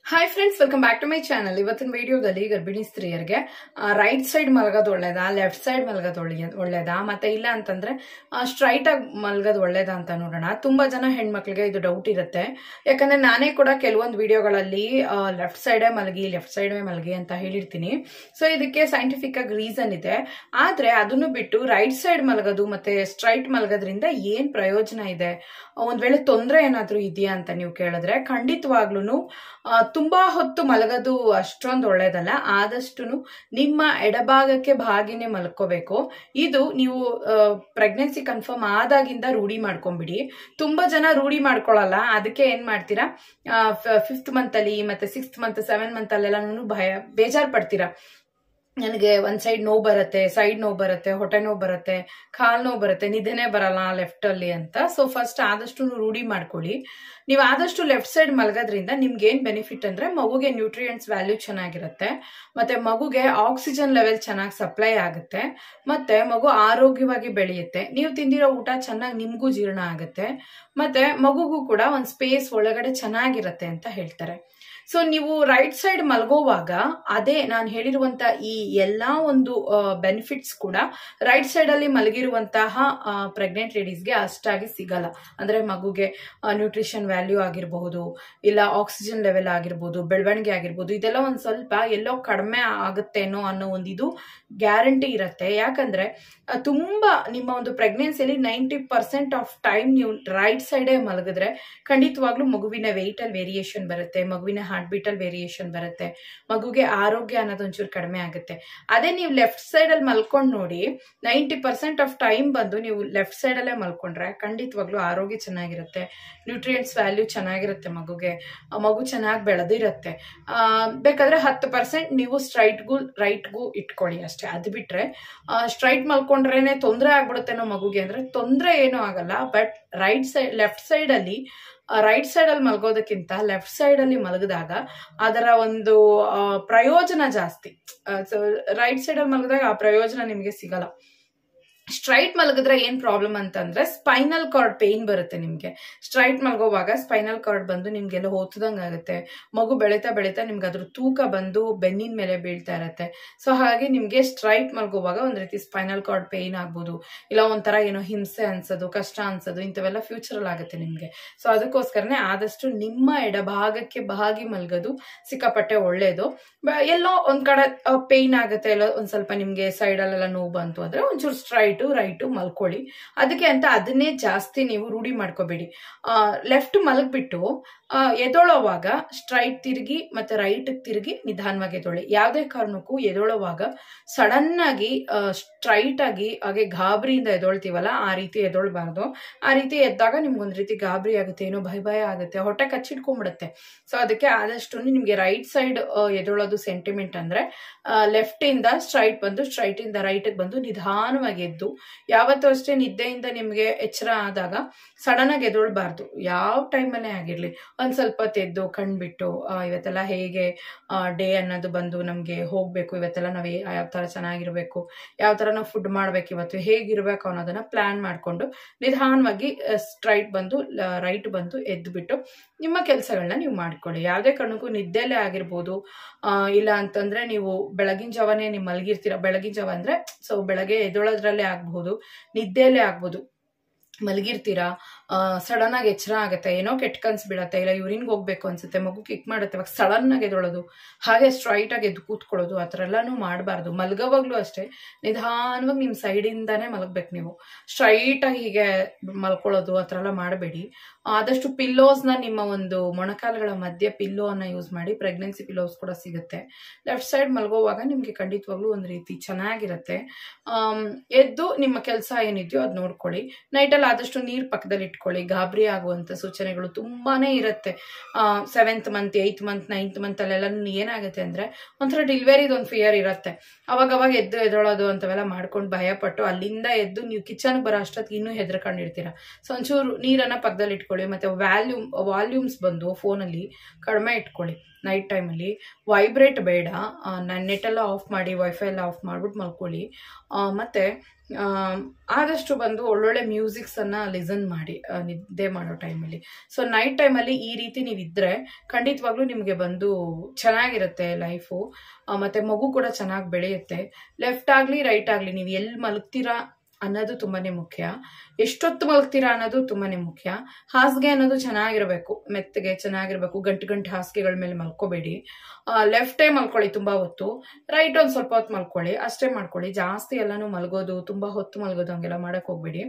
hi friends welcome back to my channel ಇವತ್ತಿನ ವಿಡಿಯೋದಲ್ಲಿ ಗರ್ಭಿಣಿ ಸ್ತ್ರೀಯರಿಗೆ ರೈಟ್ ಸೈಡ್ ಮಲಗೋದು ಒಳ್ಳೇದಾ ಲೆಫ್ಟ್ ಸೈಡ್ ಮಲಗೋದು ಒಳ್ಳೆ ಒಳ್ಳೇದಾ ಮತ್ತೆ ಇಲ್ಲ ಅಂತಂದ್ರೆ ಸ್ಟ್ರೈಟ್ ಆಗಿ ಮಲಗೋದು ಒಳ್ಳೇದಾ ಅಂತ ನೋಡೋಣ ತುಂಬಾ ಜನ ಹೆಣ್ಮಕ್ಳಿಗೆ ಇದು ಡೌಟ್ ಇರುತ್ತೆ ಯಾಕಂದ್ರೆ ನಾನೇ ಕೂಡ ಕೆಲವೊಂದು ವಿಡಿಯೋಗಳಲ್ಲಿ ಲೆಫ್ಟ್ ಸೈಡೇ ಮಲಗಿ ಲೆಫ್ಟ್ ಸೈಡೇ ಮಲಗಿ ಅಂತ ಹೇಳಿರ್ತೀನಿ ಸೊ ಇದಕ್ಕೆ ಸೈಂಟಿಫಿಕ್ ಆಗಿ ರೀಸನ್ ಇದೆ ಆದ್ರೆ ಅದನ್ನು ಬಿಟ್ಟು ರೈಟ್ ಸೈಡ್ ಮಲಗೋದು ಮತ್ತೆ ಸ್ಟ್ರೈಟ್ ಮಲಗೋದ್ರಿಂದ ಏನ್ ಪ್ರಯೋಜನ ಇದೆ ಒಂದ್ ವೇಳೆ ತೊಂದರೆ ಏನಾದ್ರೂ ಇದೆಯಾ ಅಂತ ನೀವು ಕೇಳಿದ್ರೆ ಖಂಡಿತವಾಗ್ಲೂ ತುಂಬಾ ಹೊತ್ತು ಮಲಗೋದು ಅಷ್ಟೊಂದು ಒಳ್ಳೇದಲ್ಲ ಆದಷ್ಟು ನಿಮ್ಮ ಎಡಭಾಗಕ್ಕೆ ಭಾಗಿನೇ ಮಲ್ಕೋಬೇಕು ಇದು ನೀವು ಪ್ರೆಗ್ನೆನ್ಸಿ ಕನ್ಫರ್ಮ್ ಆದಾಗಿಂದ ರೂಢಿ ಮಾಡ್ಕೊಂಬಿಡಿ ತುಂಬಾ ಜನ ರೂಢಿ ಮಾಡ್ಕೊಳಲ್ಲ ಅದಕ್ಕೆ ಏನ್ ಮಾಡ್ತೀರಾ ಫಿಫ್ತ್ ಮಂತ್ ಅಲ್ಲಿ ಮತ್ತೆ ಸಿಕ್ಸ್ತ್ ಮಂತ್ ಸೆವೆನ್ ಮಂತ್ ಅಲ್ಲೆಲ್ಲ ಭಯ ಬೇಜಾರ್ ಪಡ್ತೀರಾ ನನಗೆ ಒಂದ್ ಸೈಡ್ ನೋವು ಬರುತ್ತೆ ಸೈಡ್ ನೋವು ಬರುತ್ತೆ ಹೊಟ್ಟೆ ನೋವು ಬರುತ್ತೆ ಕಾಲ್ ನೋವು ಬರುತ್ತೆ ನಿದ್ದೆನೆ ಬರಲ್ಲ ಲೆಫ್ಟ್ ಅಲ್ಲಿ ಅಂತ ಸೊ ಫಸ್ಟ್ ಆದಷ್ಟು ರೂಢಿ ಮಾಡ್ಕೊಳ್ಳಿ ನೀವು ಆದಷ್ಟು ಲೆಫ್ಟ್ ಸೈಡ್ ಮಲಗೋದ್ರಿಂದ ನಿಮ್ಗೆ ಏನ್ ಬೆನಿಫಿಟ್ ಅಂದ್ರೆ ಮಗುಗೆ ನ್ಯೂಟ್ರಿಯೆಂಟ್ಸ್ ವ್ಯಾಲ್ಯೂ ಚೆನ್ನಾಗಿರುತ್ತೆ ಮತ್ತೆ ಮಗುಗೆ ಆಕ್ಸಿಜನ್ ಲೆವೆಲ್ ಚೆನ್ನಾಗಿ ಸಪ್ಲೈ ಆಗುತ್ತೆ ಮತ್ತೆ ಮಗು ಆರೋಗ್ಯವಾಗಿ ಬೆಳೆಯುತ್ತೆ ನೀವು ತಿಂದಿರೋ ಊಟ ಚೆನ್ನಾಗಿ ನಿಮ್ಗೂ ಜೀರ್ಣ ಆಗುತ್ತೆ ಮತ್ತೆ ಮಗುಗೂ ಕೂಡ ಒಂದ್ ಸ್ಪೇಸ್ ಒಳಗಡೆ ಚೆನ್ನಾಗಿರುತ್ತೆ ಅಂತ ಹೇಳ್ತಾರೆ ಸೊ ನೀವು ರೈಟ್ ಸೈಡ್ ಮಲಗೋವಾಗ ಅದೇ ನಾನು ಹೇಳಿರುವಂತ ಈ ಎಲ್ಲಾ ಒಂದು ಬೆನಿಫಿಟ್ಸ್ ಕೂಡ ರೈಟ್ ಸೈಡ್ ಅಲ್ಲಿ ಮಲಗಿರುವಂತಹ ಪ್ರೆಗ್ನೆಂಟ್ ಲೇಡೀಸ್ಗೆ ಅಷ್ಟಾಗಿ ಸಿಗಲ್ಲ ಅಂದ್ರೆ ಮಗುಗೆ ನ್ಯೂಟ್ರಿಷನ್ ವ್ಯಾಲ್ಯೂ ಆಗಿರಬಹುದು ಇಲ್ಲ ಆಕ್ಸಿಜನ್ ಲೆವೆಲ್ ಆಗಿರ್ಬೋದು ಬೆಳವಣಿಗೆ ಆಗಿರ್ಬೋದು ಇದೆಲ್ಲ ಒಂದ್ ಸ್ವಲ್ಪ ಎಲ್ಲೋ ಕಡಿಮೆ ಆಗುತ್ತೇನೋ ಅನ್ನೋ ಒಂದು ಇದು ಗ್ಯಾರಂಟಿ ಇರುತ್ತೆ ಯಾಕಂದ್ರೆ ತುಂಬಾ ನಿಮ್ಮ ಒಂದು ಪ್ರೆಗ್ನೆನ್ಸಿಯಲ್ಲಿ ನೈಂಟಿ ಪರ್ಸೆಂಟ್ ಆಫ್ ಟೈಮ್ ನೀವು ರೈಟ್ ಸೈಡೇ ಮಲಗಿದ್ರೆ ಖಂಡಿತವಾಗ್ಲೂ ಮಗುವಿನ ವೆಯ್ಟ್ ಅಲ್ಲಿ ವೇರಿಯೇಷನ್ ಬರುತ್ತೆ ಮಗುವಿನ ಹಾರ್ಟ್ ಬೀಟ್ ಅಲ್ಲಿ ವೇರಿಯೇಷನ್ ಬರುತ್ತೆ ಮಗುಗೆ ಆರೋಗ್ಯ ಅನ್ನೋದು ಒಂಚೂರು ಕಡಿಮೆ ಆಗುತ್ತೆ ಅದೇ ನೀವು ಲೆಫ್ಟ್ ಸೈಡ್ ಅಲ್ಲಿ ಮಲ್ಕೊಂಡ್ ನೋಡಿ ನೈಂಟಿ ಪರ್ಸೆಂಟ್ ಆಫ್ ಟೈಮ್ ಬಂದು ನೀವು ಲೆಫ್ಟ್ ಸೈಡ್ ಅಲ್ಲೇ ಮಲ್ಕೊಂಡ್ರೆ ಖಂಡಿತವಾಗ್ಲೂ ಆರೋಗ್ಯ ಚೆನ್ನಾಗಿರುತ್ತೆ ನ್ಯೂಟ್ರಿಯೆಂಟ್ಸ್ ವ್ಯಾಲ್ಯೂ ಚೆನ್ನಾಗಿರುತ್ತೆ ಮಗುಗೆ ಮಗು ಚೆನ್ನಾಗಿ ಬೆಳೆದಿರುತ್ತೆ ಬೇಕಾದ್ರೆ ಹತ್ತು ಪರ್ಸೆಂಟ್ ನೀವು ಸ್ಟ್ರೈಟ್ಗೂ ರೈಟ್ಗೂ ಇಟ್ಕೊಳ್ಳಿ ಅಷ್ಟೇ ಅದು ಬಿಟ್ರೆ ಸ್ಟ್ರೈಟ್ ಮಲ್ಕೊಂಡ್ರೇನೆ ತೊಂದರೆ ಆಗ್ಬಿಡುತ್ತೇನೋ ಮಗುಗೆ ಅಂದ್ರೆ ತೊಂದರೆ ಏನೂ ಆಗಲ್ಲ but right side left side ಅಲ್ಲಿ ರೈಟ್ ಸೈಡ್ ಅಲ್ಲಿ ಮಲಗೋದಕ್ಕಿಂತ ಲೆಫ್ಟ್ ಸೈಡ್ ಅಲ್ಲಿ ಮಲಗಿದಾಗ ಅದರ ಒಂದು ಪ್ರಯೋಜನ ಜಾಸ್ತಿ ರೈಟ್ ಸೈಡ್ ಅಲ್ಲಿ ಮಲಗಿದಾಗ ಆ ಪ್ರಯೋಜನ ನಿಮಗೆ ಸಿಗಲ್ಲ ಸ್ಟ್ರೈಟ್ ಮಲಗಿದ್ರೆ ಏನ್ ಪ್ರಾಬ್ಲಮ್ ಅಂತಂದ್ರೆ ಸ್ಪೈನಲ್ ಕಾರ್ಡ್ ಪೇನ್ ಬರುತ್ತೆ ನಿಮ್ಗೆ ಸ್ಟ್ರೈಟ್ ಮಲಗೋವಾಗ ಸ್ಪೈನಲ್ ಕಾರ್ಡ್ ಬಂದು ನಿಮ್ಗೆಲ್ಲ ಹೋತದಂಗ ಆಗುತ್ತೆ ಮಗು ಬೆಳೀತಾ ಬೆಳೀತಾ ನಿಮ್ಗೆ ಅದ್ರ ತೂಕ ಬಂದು ಬೆನ್ನಿನ ಮೇಲೆ ಬೀಳ್ತಾ ಇರತ್ತೆ ಸೊ ಹಾಗೆ ನಿಮ್ಗೆ ಸ್ಟ್ರೈಟ್ ಮಲಗೋವಾಗ ಒಂದ್ ರೀತಿ ಸ್ಪೈನಲ್ ಕಾರ್ಡ್ ಪೇನ್ ಆಗ್ಬೋದು ಇಲ್ಲ ಒಂಥರ ಏನೋ ಹಿಂಸೆ ಅನ್ಸೋದು ಕಷ್ಟ ಅನ್ಸೋದು ಇಂಥವೆಲ್ಲ ಫ್ಯೂಚರ್ ಅಲ್ಲಿ ಆಗುತ್ತೆ ನಿಮ್ಗೆ ಸೊ ಅದಕ್ಕೋಸ್ಕರನೇ ಆದಷ್ಟು ನಿಮ್ಮ ಎಡಭಾಗಕ್ಕೆ ಭಾಗಿ ಮಲ್ಗೋದು ಸಿಕ್ಕಾಪಟ್ಟೆ ಒಳ್ಳೇದು ಎಲ್ಲೋ ಒಂದ್ ಕಡೆ ಪೇನ್ ಆಗುತ್ತೆ ಎಲ್ಲ ಒಂದ್ ಸ್ವಲ್ಪ ನಿಮ್ಗೆ ಸೈಡ್ ಅಲ್ಲೆಲ್ಲ ನೋವು ಬಂತು ಅಂದ್ರೆ ಒಂಚೂರು ಸ್ಟ್ರೈಟ್ ರೈಟು ಮಲ್ಕೊಳ್ಳಿ ಅದಕ್ಕೆ ಅಂತ ಅದನ್ನೇ ಜಾಸ್ತಿ ನೀವು ರೂಢಿ ಮಾಡ್ಕೋಬೇಡಿ ಲೆಫ್ಟ್ ಮಲಗ್ಬಿಟ್ಟು ಎದೊಳೋವಾಗ ಸ್ಟ್ರೈಟ್ ತಿರುಗಿ ಮತ್ತೆ ರೈಟ್ ತಿರುಗಿ ನಿಧಾನವಾಗಿ ಎದೊಳಿ ಯಾವುದೇ ಕಾರಣಕ್ಕೂ ಎದೊಳುವಾಗ ಸಡನ್ ಆಗಿ ಸ್ಟ್ರೈಟ್ ಆಗಿ ಹಾಗೆ ಗಾಬರಿಯಿಂದ ಎದೊಳ್ತೀವಲ್ಲ ಆ ರೀತಿ ಎದೊಳ್ಬಾರ್ದು ಆ ರೀತಿ ಎದ್ದಾಗ ನಿಮ್ಗೊಂದ್ ರೀತಿ ಗಾಬರಿ ಆಗುತ್ತೆ ಏನೋ ಭಯ ಭಯ ಆಗುತ್ತೆ ಹೊಟ್ಟೆ ಕಚ್ಚಿಟ್ಕೊಂಡ್ಬಿಡುತ್ತೆ ಸೊ ಅದಕ್ಕೆ ಆದಷ್ಟು ನಿಮ್ಗೆ ರೈಟ್ ಸೈಡ್ ಎದೊಳೋದು ಸೆಂಟಿಮೆಂಟ್ ಅಂದ್ರೆ ಲೆಫ್ಟ್ ಇಂದ ಸ್ಟ್ರೈಟ್ ಬಂದು ಸ್ಟ್ರೈಟ್ ಇಂದ ರೈಟ್ ಬಂದು ನಿಧಾನವಾಗಿ ಎದ್ದು ಯಾವತ್ತೂ ಅಷ್ಟೇ ನಿದ್ದೆಯಿಂದ ನಿಮ್ಗೆ ಎಚ್ಚರ ಆದಾಗ ಸಡನ್ ಆಗಿ ಎದೊಳ್ಬಾರ್ದು ಯಾವ ಟೈಮಲ್ಲೇ ಆಗಿರ್ಲಿ ಒಂದ್ ಸ್ವಲ್ಪ ತೆದ್ದು ಕಣ್ಬಿಟ್ಟು ಇವತ್ತೆಲ್ಲ ಹೇಗೆ ಡೇ ಅನ್ನೋದು ಬಂದು ನಮ್ಗೆ ಹೋಗ್ಬೇಕು ಇವತ್ತೆಲ್ಲ ನಾವ್ ಯಾವ ತರ ಚೆನ್ನಾಗಿರ್ಬೇಕು ಯಾವ ತರ ನಾವು ಫುಡ್ ಮಾಡ್ಬೇಕು ಇವತ್ತು ಹೇಗಿರ್ಬೇಕು ಅನ್ನೋದನ್ನ ಪ್ಲಾನ್ ಮಾಡ್ಕೊಂಡು ನಿಧಾನವಾಗಿ ಸ್ಟ್ರೈಟ್ ಬಂದು ರೈಟ್ ಬಂದು ಎದ್ದು ಬಿಟ್ಟು ನಿಮ್ಮ ಕೆಲಸಗಳನ್ನ ನೀವು ಮಾಡ್ಕೊಳ್ಳಿ ಯಾವುದೇ ಕಾರಣಕ್ಕೂ ನಿದ್ದೆಲೆ ಆಗಿರ್ಬೋದು ಇಲ್ಲ ಅಂತಂದ್ರೆ ನೀವು ಬೆಳಗಿನ ಜಾವನೇ ನೀವು ಮಲಗಿರ್ತೀರ ಬೆಳಗಿನ ಜಾವ ಅಂದ್ರೆ ಸೊ ಬೆಳಗ್ಗೆ ಎದೊಳೋದ್ರಲ್ಲೇ ಆಗ್ಬಹುದು ನಿದ್ದೆಯಲ್ಲೇ ಆಗ್ಬೋದು ಮಲಗಿರ್ತೀರಾ ಸಡನ್ ಆಗಿ ಎಚ್ಚರ ಆಗುತ್ತೆ ಏನೋ ಕೆಟ್ಟ ಕನ್ಸ್ ಬೀಳತ್ತೆ ಇಲ್ಲ ಯೂರಿನ್ಗೆ ಹೋಗ್ಬೇಕು ಅನ್ಸುತ್ತೆ ಮಗು ಕಿಕ್ ಮಾಡುತ್ತೆ ಇವಾಗ ಸಡನ್ ಆಗಿ ಎದೊಳೋದು ಹಾಗೆ ಸ್ಟ್ರೈಟ್ ಆಗಿ ಎದ್ದು ಕೂತ್ಕೊಳ್ಳೋದು ಆ ಥರ ಎಲ್ಲಾನು ಮಾಡಬಾರ್ದು ಮಲ್ಗೋವಾಗ್ಲೂ ಅಷ್ಟೇ ನಿಧಾನವಾಗಿ ನಿಮ್ಮ ಸೈಡಿಂದಾನೇ ಮಲಗ್ಬೇಕು ನೀವು ಸ್ಟ್ರೈಟ್ ಆಗಿ ಹೀಗೆ ಮಲ್ಕೊಳ್ಳೋದು ಆ ಥರ ಎಲ್ಲ ಮಾಡಬೇಡಿ ಆದಷ್ಟು ಪಿಲ್ಲೋಸ್ನ ನಿಮ್ಮ ಒಂದು ಮೊಣಕಾಲುಗಳ ಮಧ್ಯೆ ಪಿಲ್ಲೋ ಅನ್ನ ಯೂಸ್ ಮಾಡಿ ಪ್ರೆಗ್ನೆನ್ಸಿ ಪಿಲ್ಲೋಸ್ ಕೂಡ ಸಿಗುತ್ತೆ ಲೆಫ್ಟ್ ಸೈಡ್ ಮಲ್ಗೋವಾಗ ನಿಮ್ಗೆ ಖಂಡಿತವಾಗ್ಲೂ ಒಂದು ರೀತಿ ಚೆನ್ನಾಗಿರುತ್ತೆ ಎದ್ದು ನಿಮ್ಮ ಕೆಲಸ ಏನಿದೆಯೋ ಅದು ನೋಡ್ಕೊಳ್ಳಿ ನೈಟಲ್ಲಿ ಆದಷ್ಟು ನೀರು ಪಕ್ಕದಲ್ಲಿ ಇಟ್ಕೊಳ್ಳಿ ಗಾಬರಿ ಆಗುವಂತ ಸೂಚನೆಗಳು ತುಂಬಾನೇ ಇರುತ್ತೆ seventh month eighth month ninth month ಅಲ್ಲೆಲ್ಲ ಏನಾಗುತ್ತೆ ಅಂದ್ರೆ ಒಂಥರ ಡಿಲಿವರಿದು ಒಂದು ಫಿಯರ್ ಇರುತ್ತೆ ಅವಾಗ ಅವಾಗ ಎದ್ದು ಎದೊಳೋದು ಅಂತವೆಲ್ಲ ಮಾಡ್ಕೊಂಡು ಭಯಪಟ್ಟು ಅಲ್ಲಿಂದ ಎದ್ದು ನೀವು ಕಿಚನ್ಗೆ ಬರೋ ಅಷ್ಟೊತ್ತಿಗೆ ಇನ್ನೂ ಹೆದರ್ಕೊಂಡಿರ್ತೀರ ಸೊ ಒಂಚೂರು ನೀರನ್ನ ಪಕ್ಕದಲ್ಲಿ ಇಟ್ಕೊಳ್ಳಿ ಮತ್ತೆ ವ್ಯಾಲ್ಯೂಮ್ ವಾಲ್ಯೂಮ್ಸ್ ಬಂದು ಫೋನಲ್ಲಿ ಕಡಿಮೆ ಇಟ್ಕೊಳ್ಳಿ ನೈಟ್ ಟೈಮಲ್ಲಿ ವೈಬ್ರೇಟ್ ಬೇಡ ನಾನು ನೆಟ್ ಎಲ್ಲ ಆಫ್ ಮಾಡಿ ವೈಫೈ ಎಲ್ಲ ಆಫ್ ಮಾಡ್ಬಿಟ್ಟು ಮಲ್ಕೊಳ್ಳಿ ಮತ್ತೆ ಆ, ಆದಷ್ಟು ಬಂದು ಒಳ್ಳೊಳ್ಳೆ ಮ್ಯೂಸಿಕ್ಸನ್ನು ಲಿಸನ್ ಮಾಡಿ ಆ, ನಿದ್ದೆ ಮಾಡೋ ಟೈಮಲ್ಲಿ ಸೊ ನೈಟ್ ಟೈಮಲ್ಲಿ ಈ ರೀತಿ ನೀವು ಇದ್ದರೆ ಖಂಡಿತವಾಗ್ಲೂ ನಿಮಗೆ ಬಂದು ಚೆನ್ನಾಗಿರುತ್ತೆ ಲೈಫು ಮತ್ತು ಮಗು ಕೂಡ ಚೆನ್ನಾಗಿ ಬೆಳೆಯುತ್ತೆ ಲೆಫ್ಟ್ ಆಗಲಿ ರೈಟ್ ಆಗಲಿ ನೀವು ಎಲ್ಲಿ ಮಲಗ್ತೀರಾ ಅನ್ನೋದು ತುಂಬಾನೇ ಮುಖ್ಯ ಎಷ್ಟೊತ್ತು ಮಲಗ್ತೀರಾ ಅನ್ನೋದು ತುಂಬಾನೇ ಮುಖ್ಯ ಹಾಸಿಗೆ ಅನ್ನೋದು ಚೆನ್ನಾಗಿರಬೇಕು ಮೆತ್ತಗೆ ಚೆನ್ನಾಗಿರಬೇಕು ಗಂಟು ಗಂಟು ಹಾಸಿಗೆಗಳ ಮೇಲೆ ಮಲ್ಕೋಬೇಡಿ ಲೆಫ್ಟೇ ಮಲ್ಕೊಳ್ಳಿ ತುಂಬಾ ಹೊತ್ತು ರೈಟ್ ಒಂದು ಸ್ವಲ್ಪ ಹೊತ್ತು ಮಲ್ಕೊಳ್ಳಿ ಅಷ್ಟೇ ಮಾಡ್ಕೊಳ್ಳಿ ಜಾಸ್ತಿ ಎಲ್ಲಾನು ಮಲ್ಗೋದು ತುಂಬಾ ಹೊತ್ತು ಮಲ್ಗೋದು ಹಂಗೆಲ್ಲ ಮಾಡಕ್ ಹೋಗ್ಬೇಡಿ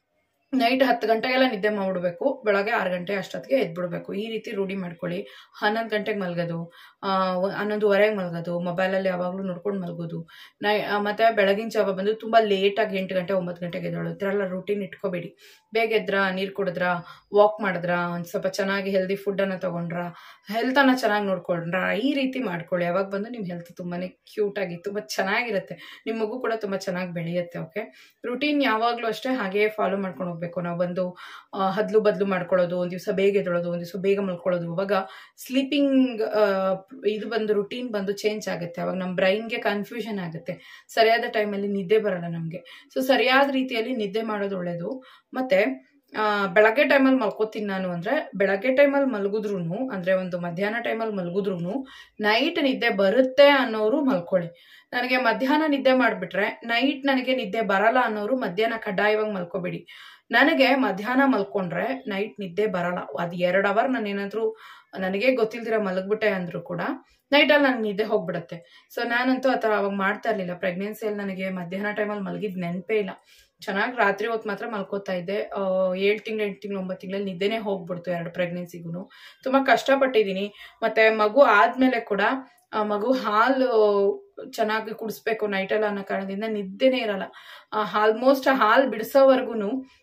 ನೈಟ್ ಹತ್ತು ಗಂಟೆಗೆಲ್ಲ ನಿದ್ದೆ ಮಾಡ್ಬಿಡ್ಬೇಕು ಬೆಳಗ್ಗೆ ಆರು ಗಂಟೆ ಅಷ್ಟೊತ್ತಿಗೆ ಎದ್ಬಿಡ್ಬೇಕು ಈ ರೀತಿ ರೂಢಿ ಮಾಡ್ಕೊಳ್ಳಿ ಹನ್ನೊಂದು ಗಂಟೆಗೆ ಮಲಗೋದು ಹನ್ನೊಂದುವರೆಗೆ ಮಲಗೋದು ಮೊಬೈಲಲ್ಲಿ ಯಾವಾಗಲೂ ನೋಡ್ಕೊಂಡು ಮಲಗೋದು ನೈ ಆ, ಮತ್ತೆ ಬೆಳಗಿನ ಜಾವ ಬಂದು ತುಂಬ ಲೇಟಾಗಿ ಎಂಟು ಗಂಟೆ ಒಂಬತ್ತು ಗಂಟೆಗೆ ಎದ್ದೇಳೋದು ಈ ಥರ ಎಲ್ಲ ರೂಟೀನ್ ಇಟ್ಕೋಬೇಡಿ ಬೇಗ ಎದ್ರ ನೀರು ಕುಡಿದ್ರ ವಾಕ್ ಮಾಡಿದ್ರ ಒಂದು ಸ್ವಲ್ಪ ಚೆನ್ನಾಗಿ ಹೆಲ್ದಿ ಫುಡ್ಡನ್ನು ತೊಗೊಂಡ್ರ ಹೆಲ್ತನ್ನು ಚೆನ್ನಾಗಿ ನೋಡ್ಕೊಂಡ್ರ ಈ ರೀತಿ ಮಾಡ್ಕೊಳ್ಳಿ ಯಾವಾಗ ಬಂದು ನಿಮ್ಮ ಹೆಲ್ತ್ ತುಂಬಾ ಕ್ಯೂಟಾಗಿ ತುಂಬ ಚೆನ್ನಾಗಿರುತ್ತೆ ನಿಮ್ಮ ಮಗು ಕೂಡ ತುಂಬ ಚೆನ್ನಾಗಿ ಬೆಳೆಯುತ್ತೆ ಓಕೆ ರುಟೀನ್ ಯಾವಾಗಲೂ ಅಷ್ಟೇ ಹಾಗೇ ಫಾಲೋ ಮಾಡ್ಕೊಂಡು ಹೋಗ್ಬೇಕು ನಾವು ಬಂದು ಆ, ಹದ್ಲು ಬದ್ಲು ಮಾಡ್ಕೊಳ್ಳೋದು ಒಂದು ದಿವಸ ಬೇಗ ಎದ್ದೇಳೋದು ಒಂದು ದಿವಸ ಬೇಗ ಮಲ್ಕೊಳ್ಳೋದು ಅವಾಗ ಸ್ಲೀಪಿಂಗ್ ಇದು ಬಂದು ರುಟೀನ್ ಬಂದು ಚೇಂಜ್ ಆಗುತ್ತೆ ಅವಾಗ ನಮ್ಮ ಬ್ರೈನ್ಗೆ ಕನ್ಫ್ಯೂಷನ್ ಆಗುತ್ತೆ ಸರಿಯಾದ ಟೈಮಲ್ಲಿ ನಿದ್ದೆ ಬರಲ್ಲ ನಮಗೆ ಸೊ ಸರಿಯಾದ ರೀತಿಯಲ್ಲಿ ನಿದ್ದೆ ಮಾಡೋದು ಒಳ್ಳೇದು ಮತ್ತೆ ಆ, ಬೆಳಗ್ಗೆ ಟೈಮಲ್ಲಿ ಮಲ್ಕೋತೀನಿ ನಾನು ಅಂದ್ರೆ ಬೆಳಗ್ಗೆ ಟೈಮಲ್ಲಿ ಮಲಗಿದ್ರು ಅಂದ್ರೆ ಒಂದು ಮಧ್ಯಾಹ್ನ ಟೈಮಲ್ಲಿ ಮಲಗಿದ್ರು ನೈಟ್ ನಿದ್ದೆ ಬರುತ್ತೆ ಅನ್ನೋರು ಮಲ್ಕೊಳ್ಳಿ ನನಗೆ ಮಧ್ಯಾಹ್ನ ನಿದ್ದೆ ಮಾಡಿಬಿಟ್ರೆ ನೈಟ್ ನನಗೆ ನಿದ್ದೆ ಬರಲ್ಲ ಅನ್ನೋರು ಮಧ್ಯಾಹ್ನ ಕಡ್ಡಾಯವಾಗಿ ಮಲ್ಕೋಬೇಡಿ ನನಗೆ ಮಧ್ಯಾಹ್ನ ಮಲ್ಕೊಂಡ್ರೆ ನೈಟ್ ನಿದ್ದೆ ಬರಲ್ಲ ಅದು ಎರಡು ಅವರ್ ನಾನು ಏನಾದರೂ ನನಗೆ ಗೊತ್ತಿಲ್ದಿರ ಮಲಗ್ಬಿಟ್ಟೆ ಅಂದ್ರು ಕೂಡ ನೈಟಲ್ಲಿ ನನಗೆ ನಿದ್ದೆ ಹೋಗ್ಬಿಡುತ್ತೆ ಸೊ ನಾನಂತೂ ಆ ಥರ ಅವಾಗ ಮಾಡ್ತಾ ಇರಲಿಲ್ಲ ಪ್ರೆಗ್ನೆನ್ಸಿಯಲ್ಲಿ ನನಗೆ ಮಧ್ಯಾಹ್ನ ಟೈಮಲ್ಲಿ ಮಲಗಿದ್ ನೆನಪೇ ಇಲ್ಲ ಚೆನ್ನಾಗಿ ರಾತ್ರಿ ಹೊತ್ತು ಮಾತ್ರ ಮಲ್ಕೋತಾ ಇದ್ದೆ ಏಳು ತಿಂಗಳು ಎಂಟು ತಿಂಗಳು ಒಂಬತ್ತು ತಿಂಗಳಲ್ಲಿ ನಿದ್ದೆನೇ ಹೋಗ್ಬಿಡ್ತು ಎರಡು ಪ್ರೆಗ್ನೆನ್ಸಿಗೂ ತುಂಬ ಕಷ್ಟಪಟ್ಟಿದ್ದೀನಿ ಮತ್ತೆ ಮಗು ಆದ್ಮೇಲೆ ಕೂಡ ಆ ಮಗು ಹಾಲು ಚೆನ್ನಾಗಿ ಕುಡಿಸ್ಬೇಕು ನೈಟಲ್ಲಿ ಅನ್ನೋ ಕಾರಣದಿಂದ ನಿದ್ದೆನೇ ಇರಲ್ಲ ಆಲ್ಮೋಸ್ಟ್ ಹಾಲು ಬಿಡಿಸೋವರೆಗೂ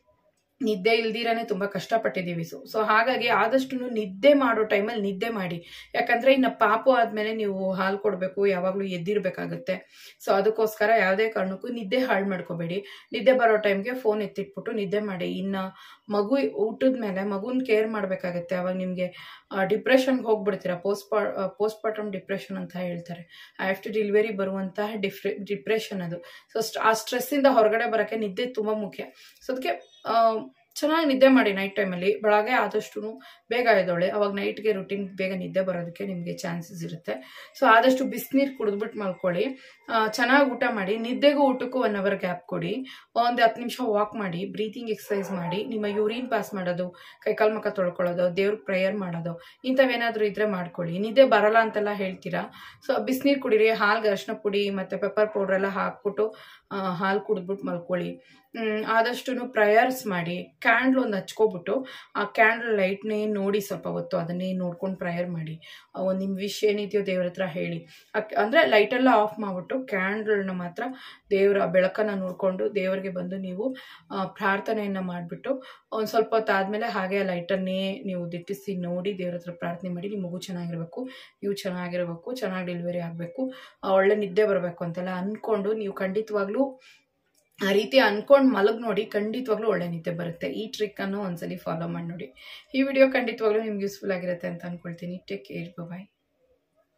ನಿದ್ದೆ ಇಲ್ದಿರನೇ ತುಂಬಾ ಕಷ್ಟಪಟ್ಟಿದ್ದೀವಿ ಸೊ ಸೊ ಹಾಗಾಗಿ ಆದಷ್ಟು ನಿದ್ದೆ ಮಾಡೋ ಟೈಮಲ್ಲಿ ನಿದ್ದೆ ಮಾಡಿ ಯಾಕಂದ್ರೆ ಇನ್ನು ಪಾಪು ಆದ್ಮೇಲೆ ನೀವು ಹಾಲು ಕೊಡಬೇಕು ಯಾವಾಗಲೂ ಎದ್ದಿರ್ಬೇಕಾಗುತ್ತೆ ಸೊ ಅದಕ್ಕೋಸ್ಕರ ಯಾವುದೇ ಕಾರಣಕ್ಕೂ ನಿದ್ದೆ ಹಾಳು ಮಾಡ್ಕೋಬೇಡಿ ನಿದ್ದೆ ಬರೋ ಟೈಮ್ಗೆ ಫೋನ್ ಎತ್ತಿಟ್ಬಿಟ್ಟು ನಿದ್ದೆ ಮಾಡಿ ಇನ್ನು ಮಗು ಊಟದ ಮೇಲೆ ಮಗುನ ಕೇರ್ ಮಾಡಬೇಕಾಗತ್ತೆ ಅವಾಗ ನಿಮಗೆ ಡಿಪ್ರೆಷನ್ಗೆ ಹೋಗ್ಬಿಡ್ತೀರಾ ಪೋಸ್ಟ್ ಪಾ ಪೋಸ್ಟ್ ಪಾರ್ಟಮ್ ಡಿಪ್ರೆಷನ್ ಅಂತ ಹೇಳ್ತಾರೆ ಆಫ್ಟರ್ ಡೆಲಿವರಿ ಬರುವಂತಹ ಡಿಫ್ರೆ ಡಿಪ್ರೆಷನ್ ಅದು ಸೊ ಆ ಸ್ಟ್ರೆಸ್ಸಿಂದ ಹೊರಗಡೆ ಬರೋಕ್ಕೆ ನಿದ್ದೆ ತುಂಬ ಮುಖ್ಯ ಸೊ ಅದಕ್ಕೆ ಚೆನ್ನಾಗಿ ನಿದ್ದೆ ಮಾಡಿ ನೈಟ್ ಟೈಮಲ್ಲಿ ಬೆಳಗ್ಗೆ ಆದಷ್ಟು ಬೇಗ ಎದ್ದೊಳೆ ಅವಾಗ ನೈಟ್ಗೆ ರುಟೀನ್ ಬೇಗ ನಿದ್ದೆ ಬರೋದಕ್ಕೆ ನಿಮಗೆ ಚಾನ್ಸಸ್ ಇರುತ್ತೆ ಸೊ ಆದಷ್ಟು ಬಿಸಿನೀರು ಕುಡಿದ್ಬಿಟ್ಟು ಮಲ್ಕೊಳ್ಳಿ ಚೆನ್ನಾಗಿ ಊಟ ಮಾಡಿ ನಿದ್ದೆಗೂ ಊಟಕ್ಕೂ ಒನ್ ಅವರ್ ಗ್ಯಾಪ್ ಕೊಡಿ ಒಂದು ಹತ್ತು ನಿಮಿಷ ವಾಕ್ ಮಾಡಿ ಬ್ರೀತಿಂಗ್ ಎಕ್ಸಸೈಸ್ ಮಾಡಿ ನಿಮ್ಮ ಯೂರಿನ್ ಪಾಸ್ ಮಾಡೋದು ಕೈಕಾಲು ಮುಖ ತೊಳ್ಕೊಳ್ಳೋದು ದೇವ್ರಿಗೆ ಪ್ರೇಯರ್ ಮಾಡೋದು ಇಂಥವೇನಾದರೂ ಇದ್ರೆ ಮಾಡ್ಕೊಳ್ಳಿ ನಿದ್ದೆ ಬರಲ್ಲ ಅಂತೆಲ್ಲ ಹೇಳ್ತೀರಾ ಸೊ ಬಿಸಿನೀರು ಕುಡೀರಿ ಹಾಲ್ಗೆ ಅರಿಶಿನ ಪುಡಿ ಮತ್ತು ಪೆಪ್ಪರ್ ಪೌಡ್ರ್ ಎಲ್ಲ ಹಾಕ್ಬಿಟ್ಟು ಹಾಲು ಕುಡಿದ್ಬಿಟ್ಟು ಮಲ್ಕೊಳ್ಳಿ ಆದಷ್ಟು ಪ್ರಯರ್ಸ್ ಮಾಡಿ ಕ್ಯಾಂಡ್ಲ್ ಒಂದು ಹಚ್ಕೊಬಿಟ್ಟು ಆ ಕ್ಯಾಂಡಲ್ ಲೈಟ್ನೇ ನೋಡಿ ಸ್ವಲ್ಪ ಹೊತ್ತು ಅದನ್ನೇ ನೋಡ್ಕೊಂಡು ಪ್ರಯರ್ ಮಾಡಿ ಒಂದು ನಿಮ್ಮ ವಿಷ್ ಏನಿದೆಯೋ ದೇವ್ರ ಹತ್ರ ಹೇಳಿ ಅಕ್- ಅಂದ್ರೆ ಲೈಟೆಲ್ಲ ಆಫ್ ಮಾಡಿಬಿಟ್ಟು ಕ್ಯಾಂಡಲ್ನ ಮಾತ್ರ ದೇವರ ಬೆಳಕನ್ನು ನೋಡಿಕೊಂಡು ದೇವರಿಗೆ ಬಂದು ನೀವು ಆ, ಪ್ರಾರ್ಥನೆಯನ್ನು ಮಾಡಿಬಿಟ್ಟು ಒಂದು ಸ್ವಲ್ಪ ಹೊತ್ತು ಆದಮೇಲೆ ಹಾಗೆ ಲೈಟನ್ನೇ ನೀವು ದಿಟ್ಟಿಸಿ ನೋಡಿ ದೇವ್ರ ಹತ್ರ ಪ್ರಾರ್ಥನೆ ಮಾಡಿ ನಿಮ್ಮ ಮಗು ಚೆನ್ನಾಗಿರಬೇಕು ನೀವು ಚೆನ್ನಾಗಿರಬೇಕು ಚೆನ್ನಾಗಿ ಡೆಲಿವರಿ ಆಗಬೇಕು ಒಳ್ಳೆ ನಿದ್ದೆ ಬರಬೇಕು ಅಂತೆಲ್ಲ ಅಂದ್ಕೊಂಡು ನೀವು ಖಂಡಿತವಾಗ್ಲೂ ಆ ರೀತಿ ಅನ್ಕೊಂಡು ಮಲಗ್ ನೋಡಿ ಖಂಡಿತವಾಗ್ಲೂ ಒಳ್ಳೆ ನಿದ್ದೆ ಬರುತ್ತೆ ಈ ಟ್ರಿಕ್ ಅನ್ನು ಒಂದ್ಸಲಿ ಫಾಲೋ ಮಾಡಿ ನೋಡಿ ಈ ವಿಡಿಯೋ ಖಂಡಿತವಾಗ್ಲೂ ನಿಮ್ಗೆ ಯೂಸ್ಫುಲ್ ಆಗಿರುತ್ತೆ ಅಂತ ಅನ್ಕೊಳ್ತೀನಿ ಟೇಕ್ ಕೇರ್ ಬಾಯ್